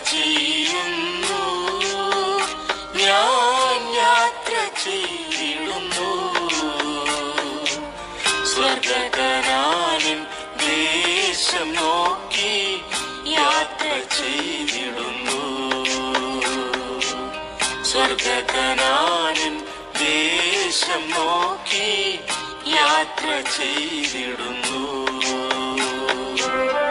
ചെയ്യുന്നു ഞാൻ യാത്ര ചെയ്തിടുന്നു സ്വർഗകനാനിൻ ദേശം നോക്കി യാത്ര ചെയ്തിടുന്നു സ്വർഗകനാനിൻ ദേശം നോക്കി യാത്ര ചെയ്തിടുന്നു